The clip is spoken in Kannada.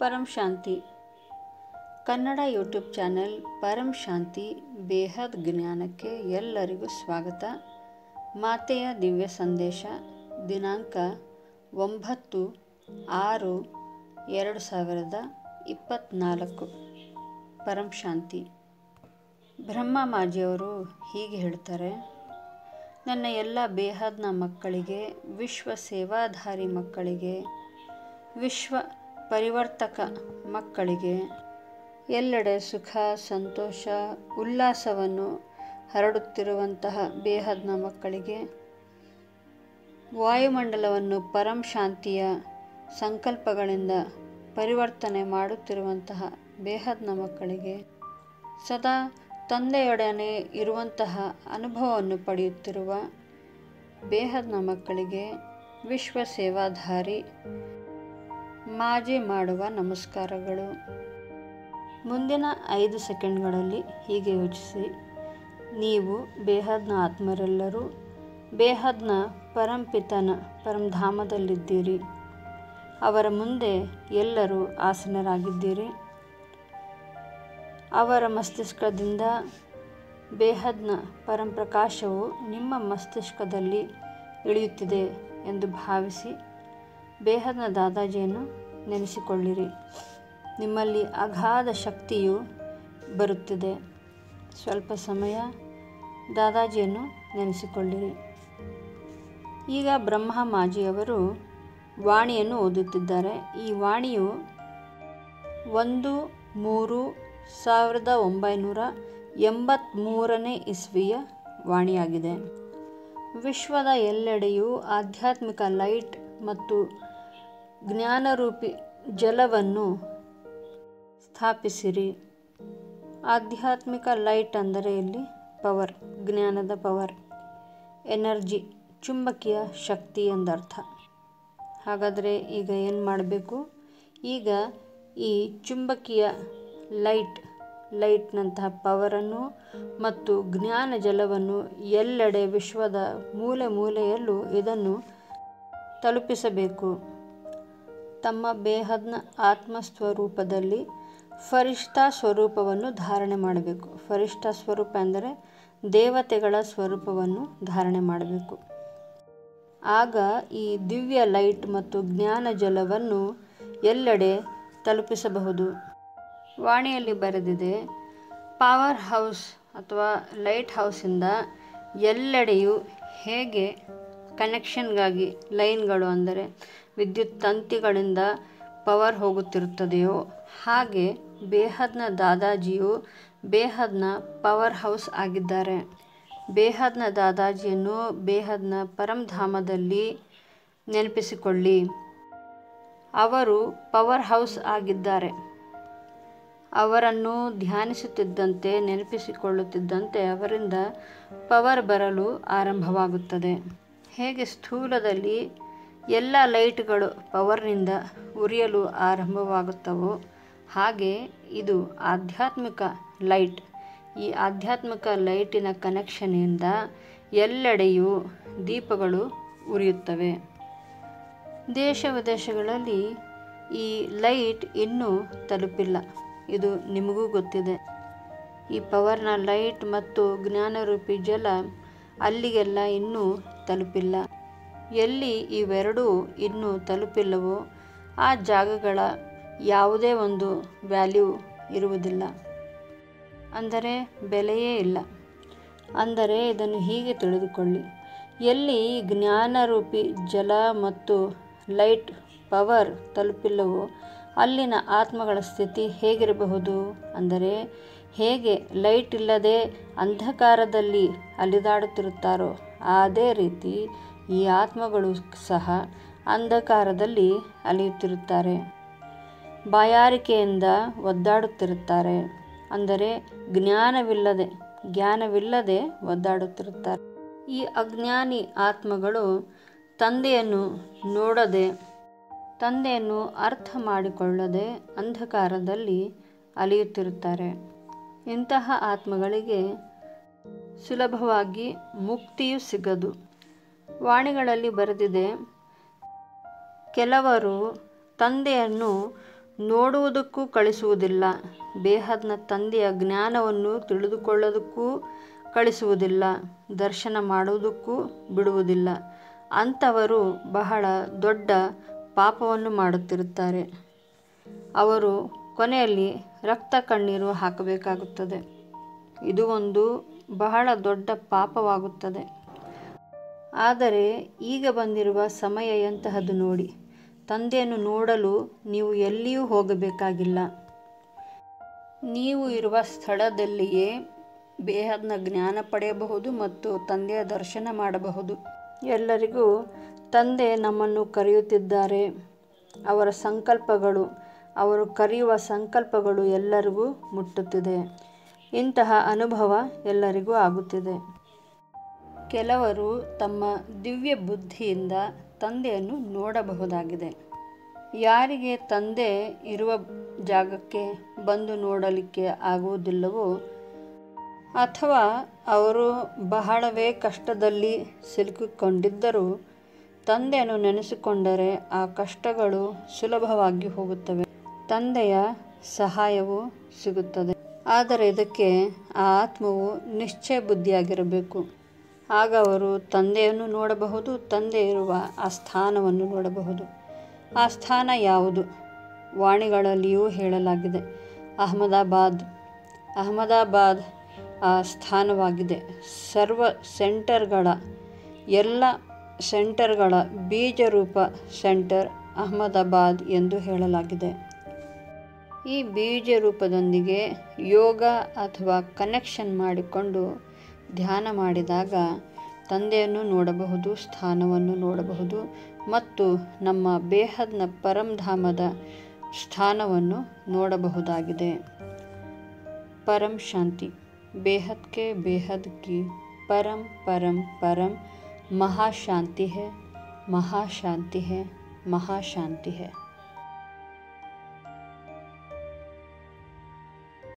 ಪರಂ ಶಾಂತಿ ಕನ್ನಡ ಯೂಟ್ಯೂಬ್ ಚಾನೆಲ್ ಪರಂ ಶಾಂತಿ ಬೇಹದ್ ಜ್ಞಾನಕ್ಕೆ ಎಲ್ಲರಿಗೂ ಸ್ವಾಗತ ಮಾತೆಯ ದಿವ್ಯ ಸಂದೇಶ ದಿನಾಂಕ ಒಂಬತ್ತು ಆರು ಎರಡು ಸಾವಿರದ ಇಪ್ಪತ್ತ್ನಾಲ್ಕು ಪರಂ ಶಾಂತಿ ಬ್ರಹ್ಮ ಮಾಜಿಯವರು ಹೀಗೆ ಹೇಳ್ತಾರೆ ನನ್ನ ಎಲ್ಲ ಬೇಹದ್ನ ಮಕ್ಕಳಿಗೆ ವಿಶ್ವ ಸೇವಾಧಾರಿ ಮಕ್ಕಳಿಗೆ ವಿಶ್ವ ಪರಿವರ್ತಕ ಮಕ್ಕಳಿಗೆ ಎಲ್ಲೆಡೆ ಸುಖ ಸಂತೋಷ ಉಲ್ಲಾಸವನ್ನು ಹರಡುತ್ತಿರುವಂತಹ ಬೇಹದ್ನ ಮಕ್ಕಳಿಗೆ ವಾಯುಮಂಡಲವನ್ನು ಪರಂ ಶಾಂತಿಯ ಸಂಕಲ್ಪಗಳಿಂದ ಪರಿವರ್ತನೆ ಮಾಡುತ್ತಿರುವಂತಹ ಬೇಹದ್ನ ಮಕ್ಕಳಿಗೆ ಸದಾ ತಂದೆಯೊಡನೆ ಇರುವಂತಹ ಅನುಭವವನ್ನು ಪಡೆಯುತ್ತಿರುವ ಬೇಹದ್ನ ಮಕ್ಕಳಿಗೆ ವಿಶ್ವ ಸೇವಾಧಾರಿ ಮಾಜಿ ಮಾಡುವ ನಮಸ್ಕಾರಗಳು ಮುಂದಿನ ಐದು ಸೆಕೆಂಡ್ಗಳಲ್ಲಿ ಹೀಗೆ ಯೋಚಿಸಿ ನೀವು ಬೇಹದ್ನ ಆತ್ಮರೆಲ್ಲರೂ ಬೇಹದ್ನ ಪರಂಪಿತನ ಪರಂಧಾಮದಲ್ಲಿದ್ದೀರಿ ಅವರ ಮುಂದೆ ಎಲ್ಲರೂ ಆಸನರಾಗಿದ್ದೀರಿ ಅವರ ಮಸ್ತಿಷ್ಕದಿಂದ ಬೇಹದ್ನ ಪರಂಪ್ರಕಾಶವು ನಿಮ್ಮ ಮಸ್ತಿಷ್ಕದಲ್ಲಿ ಇಳಿಯುತ್ತಿದೆ ಎಂದು ಭಾವಿಸಿ ಬೇಹದ್ನ ದಾದಾಜಿಯನ್ನು ನೆನೆಸಿಕೊಳ್ಳಿರಿ ನಿಮ್ಮಲ್ಲಿ ಅಗಾಧ ಶಕ್ತಿಯು ಬರುತ್ತಿದೆ ಸ್ವಲ್ಪ ಸಮಯ ದಾದಾಜಿಯನ್ನು ನೆನೆಸಿಕೊಳ್ಳಿರಿ ಈಗ ಬ್ರಹ್ಮ ಮಾಜಿಯವರು ವಾಣಿಯನ್ನು ಓದುತ್ತಿದ್ದಾರೆ ಈ ವಾಣಿಯು ಒಂದು ಮೂರು ಸಾವಿರದ ಒಂಬೈನೂರ ಎಂಬತ್ತ್ಮೂರನೇ ಇಸ್ವಿಯ ವಾಣಿಯಾಗಿದೆ ವಿಶ್ವದ ಎಲ್ಲೆಡೆಯೂ ಆಧ್ಯಾತ್ಮಿಕ ಲೈಟ್ ಮತ್ತು ಜ್ಞಾನರೂಪಿ ಜಲವನ್ನು ಸ್ಥಾಪಿಸಿರಿ ಆಧ್ಯಾತ್ಮಿಕ ಲೈಟ್ ಅಂದರೆ ಇಲ್ಲಿ ಪವರ್ ಜ್ಞಾನದ ಪವರ್ ಎನರ್ಜಿ ಚುಂಬಕೀಯ ಶಕ್ತಿ ಎಂದರ್ಥ ಹಾಗಾದರೆ ಈಗ ಏನು ಮಾಡಬೇಕು ಈಗ ಈ ಚುಂಬಕೀಯ ಲೈಟ್ ಲೈಟ್ನಂತಹ ಪವರನ್ನು ಮತ್ತು ಜ್ಞಾನ ಜಲವನ್ನು ಎಲ್ಲೆಡೆ ವಿಶ್ವದ ಮೂಲೆ ಮೂಲೆಯಲ್ಲೂ ಇದನ್ನು ತಲುಪಿಸಬೇಕು ತಮ್ಮ ಬೇಹದ್ನ ಆತ್ಮಸ್ವರೂಪದಲ್ಲಿ ಫರಿಷ್ಠ ಸ್ವರೂಪವನ್ನು ಧಾರಣೆ ಮಾಡಬೇಕು ಫರಿಷ್ಠ ಸ್ವರೂಪ ಎಂದರೆ ದೇವತೆಗಳ ಸ್ವರೂಪವನ್ನು ಧಾರಣೆ ಮಾಡಬೇಕು ಆಗ ಈ ದಿವ್ಯ ಲೈಟ್ ಮತ್ತು ಜ್ಞಾನ ಜಲವನ್ನು ಎಲ್ಲೆಡೆ ತಲುಪಿಸಬಹುದು ವಾಣಿಯಲ್ಲಿ ಬರೆದಿದೆ ಪವರ್ ಹೌಸ್ ಅಥವಾ ಲೈಟ್ ಹೌಸಿಂದ ಎಲ್ಲೆಡೆಯೂ ಹೇಗೆ ಕನೆಕ್ಷನ್ಗಾಗಿ ಲೈನ್ಗಳು ಅಂದರೆ ವಿದ್ಯುತ್ ತಂತಿಗಳಿಂದ ಪವರ್ ಹೋಗುತ್ತಿರುತ್ತದೆಯೋ ಹಾಗೆ ಬೇಹದ್ನ ದಾದಾಜಿಯು ಬೇಹದ್ನ ಪವರ್ ಹೌಸ್ ಆಗಿದ್ದಾರೆ ಬೇಹದ್ನ ದಾದಾಜಿಯನ್ನು ಬೇಹದ್ನ ಪರಂಧಾಮದಲ್ಲಿ ನೆನಪಿಸಿಕೊಳ್ಳಿ ಅವರು ಪವರ್ ಹೌಸ್ ಆಗಿದ್ದಾರೆ ಅವರನ್ನು ಧ್ಯಾನಿಸುತ್ತಿದ್ದಂತೆ ನೆನಪಿಸಿಕೊಳ್ಳುತ್ತಿದ್ದಂತೆ ಅವರಿಂದ ಪವರ್ ಬರಲು ಆರಂಭವಾಗುತ್ತದೆ ಹೇಗೆ ಸ್ಥೂಲದಲ್ಲಿ ಎಲ್ಲ ಲೈಟ್ಗಳು ಪವರ್ನಿಂದ ಉರಿಯಲು ಆರಂಭವಾಗುತ್ತವೋ ಹಾಗೆ ಇದು ಆಧ್ಯಾತ್ಮಿಕ ಲೈಟ್ ಈ ಆಧ್ಯಾತ್ಮಿಕ ಲೈಟಿನ ಕನೆಕ್ಷನ್ನಿಂದ ಎಲ್ಲೆಡೆಯೂ ದೀಪಗಳು ಉರಿಯುತ್ತವೆ ದೇಶ ವಿದೇಶಗಳಲ್ಲಿ ಈ ಲೈಟ್ ಇನ್ನೂ ತಲುಪಿಲ್ಲ ಇದು ನಿಮಗೂ ಗೊತ್ತಿದೆ ಈ ಪವರ್ನ ಲೈಟ್ ಮತ್ತು ಜ್ಞಾನರೂಪಿ ಜಲ ಅಲ್ಲಿಗೆಲ್ಲ ಇನ್ನೂ ತಲುಪಿಲ್ಲ ಎಲ್ಲಿ ಇವೆರಡೂ ಇನ್ನೂ ತಲುಪಿಲ್ಲವೋ ಆ ಜಾಗಗಳ ಯಾವುದೇ ಒಂದು ವ್ಯಾಲ್ಯೂ ಇರುವುದಿಲ್ಲ ಅಂದರೆ ಬೆಲೆಯೇ ಇಲ್ಲ ಅಂದರೆ ಇದನ್ನು ಹೀಗೆ ತಿಳಿದುಕೊಳ್ಳಿ ಎಲ್ಲಿ ಜ್ಞಾನರೂಪಿ ಜಲ ಮತ್ತು ಲೈಟ್ ಪವರ್ ತಲುಪಿಲ್ಲವೋ ಅಲ್ಲಿನ ಆತ್ಮಗಳ ಸ್ಥಿತಿ ಹೇಗಿರಬಹುದು ಅಂದರೆ ಹೇಗೆ ಲೈಟ್ ಇಲ್ಲದೆ ಅಂಧಕಾರದಲ್ಲಿ ಅಲಿದಾಡುತ್ತಿರುತ್ತಾರೋ ಅದೇ ರೀತಿ ಈ ಆತ್ಮಗಳು ಸಹ ಅಂಧಕಾರದಲ್ಲಿ ಅಲಿಯುತ್ತಿರುತ್ತಾರೆ ಬಾಯಾರಿಕೆಯಿಂದ ಒದ್ದಾಡುತ್ತಿರುತ್ತಾರೆ ಅಂದರೆ ಜ್ಞಾನವಿಲ್ಲದೆ ಜ್ಞಾನವಿಲ್ಲದೆ ಒದ್ದಾಡುತ್ತಿರುತ್ತಾರೆ ಈ ಅಜ್ಞಾನಿ ಆತ್ಮಗಳು ತಂದೆಯನ್ನು ನೋಡದೆ ತಂದೆಯನ್ನು ಅರ್ಥ ಮಾಡಿಕೊಳ್ಳದೆ ಅಂಧಕಾರದಲ್ಲಿ ಅಲಿಯುತ್ತಿರುತ್ತಾರೆ ಇಂತಹ ಆತ್ಮಗಳಿಗೆ ಸುಲಭವಾಗಿ ಮುಕ್ತಿಯೂ ಸಿಗದು ವಾಣಿಗಳಲ್ಲಿ ಬರೆದಿದೆ ಕೆಲವರು ತಂದೆಯನ್ನು ನೋಡುವುದಕ್ಕೂ ಕಳಿಸುವುದಿಲ್ಲ ಬೇಹದ್ನ ತಂದೆಯ ಜ್ಞಾನವನ್ನು ತಿಳಿದುಕೊಳ್ಳೋದಕ್ಕೂ ಕಳಿಸುವುದಿಲ್ಲ ದರ್ಶನ ಮಾಡುವುದಕ್ಕೂ ಬಿಡುವುದಿಲ್ಲ ಅಂಥವರು ಬಹಳ ದೊಡ್ಡ ಪಾಪವನ್ನು ಮಾಡುತ್ತಿರುತ್ತಾರೆ ಅವರು ಕೊನೆಯಲ್ಲಿ ರಕ್ತ ಕಣ್ಣೀರು ಹಾಕಬೇಕಾಗುತ್ತದೆ ಇದು ಒಂದು ಬಹಳ ದೊಡ್ಡ ಪಾಪವಾಗುತ್ತದೆ ಆದರೆ ಈಗ ಬಂದಿರುವ ಸಮಯ ಎಂತಹದ್ದು ನೋಡಿ ತಂದೆಯನ್ನು ನೋಡಲು ನೀವು ಎಲ್ಲಿಯೂ ಹೋಗಬೇಕಾಗಿಲ್ಲ ನೀವು ಇರುವ ಸ್ಥಳದಲ್ಲಿಯೇ ಬೇಹದ್ನ ಜ್ಞಾನ ಪಡೆಯಬಹುದು ಮತ್ತು ತಂದೆಯ ದರ್ಶನ ಮಾಡಬಹುದು ಎಲ್ಲರಿಗೂ ತಂದೆ ನಮ್ಮನ್ನು ಕರೆಯುತ್ತಿದ್ದಾರೆ ಅವರ ಸಂಕಲ್ಪಗಳು ಅವರು ಕರೆಯುವ ಸಂಕಲ್ಪಗಳು ಎಲ್ಲರಿಗೂ ಮುಟ್ಟುತ್ತಿದೆ ಇಂತಹ ಅನುಭವ ಎಲ್ಲರಿಗೂ ಆಗುತ್ತಿದೆ ಕೆಲವರು ತಮ್ಮ ದಿವ್ಯ ಬುದ್ಧಿಯಿಂದ ತಂದೆಯನ್ನು ನೋಡಬಹುದಾಗಿದೆ ಯಾರಿಗೆ ತಂದೆ ಇರುವ ಜಾಗಕ್ಕೆ ಬಂದು ನೋಡಲಿಕ್ಕೆ ಆಗುವುದಿಲ್ಲವೋ ಅಥವಾ ಅವರು ಬಹಳವೇ ಕಷ್ಟದಲ್ಲಿ ಸಿಲುಕಿಕೊಂಡಿದ್ದರೂ ತಂದೆಯನ್ನು ನೆನೆಸಿಕೊಂಡರೆ ಆ ಕಷ್ಟಗಳು ಸುಲಭವಾಗಿ ಹೋಗುತ್ತವೆ ತಂದೆಯ ಸಹಾಯವು ಸಿಗುತ್ತದೆ ಆದರೆ ಇದಕ್ಕೆ ಆ ಆತ್ಮವು ನಿಶ್ಚಯ ಬುದ್ಧಿಯಾಗಿರಬೇಕು ಆಗ ಅವರು ತಂದೆಯನ್ನು ನೋಡಬಹುದು ತಂದೆ ಇರುವ ಆ ಸ್ಥಾನವನ್ನು ನೋಡಬಹುದು ಆ ಸ್ಥಾನ ಯಾವುದು ವಾಣಿಗಳಲ್ಲಿಯೂ ಹೇಳಲಾಗಿದೆ ಅಹಮದಾಬಾದ್ ಅಹಮದಾಬಾದ್ ಆ ಸ್ಥಾನವಾಗಿದೆ ಸರ್ವ ಸೆಂಟರ್ಗಳ ಎಲ್ಲ ಸೆಂಟರ್ಗಳ ಬೀಜರೂಪ ಸೆಂಟರ್ ಅಹಮದಾಬಾದ್ ಎಂದು ಹೇಳಲಾಗಿದೆ ಈ ಬೀಜ ರೂಪದೊಂದಿಗೆ ಯೋಗ ಅಥವಾ ಕನೆಕ್ಷನ್ ಮಾಡಿಕೊಂಡು ಧ್ಯಾನ ಮಾಡಿದಾಗ ತಂದೆಯನ್ನು ನೋಡಬಹುದು ಸ್ಥಾನವನ್ನು ನೋಡಬಹುದು ಮತ್ತು ನಮ್ಮ ಬೇಹದ್ನ ಪರಂಧಾಮದ ಸ್ಥಾನವನ್ನು ನೋಡಬಹುದಾಗಿದೆ परम शांति बेहद के बेहद की परम परम परम महाशांति है महाशांति है महाशांति है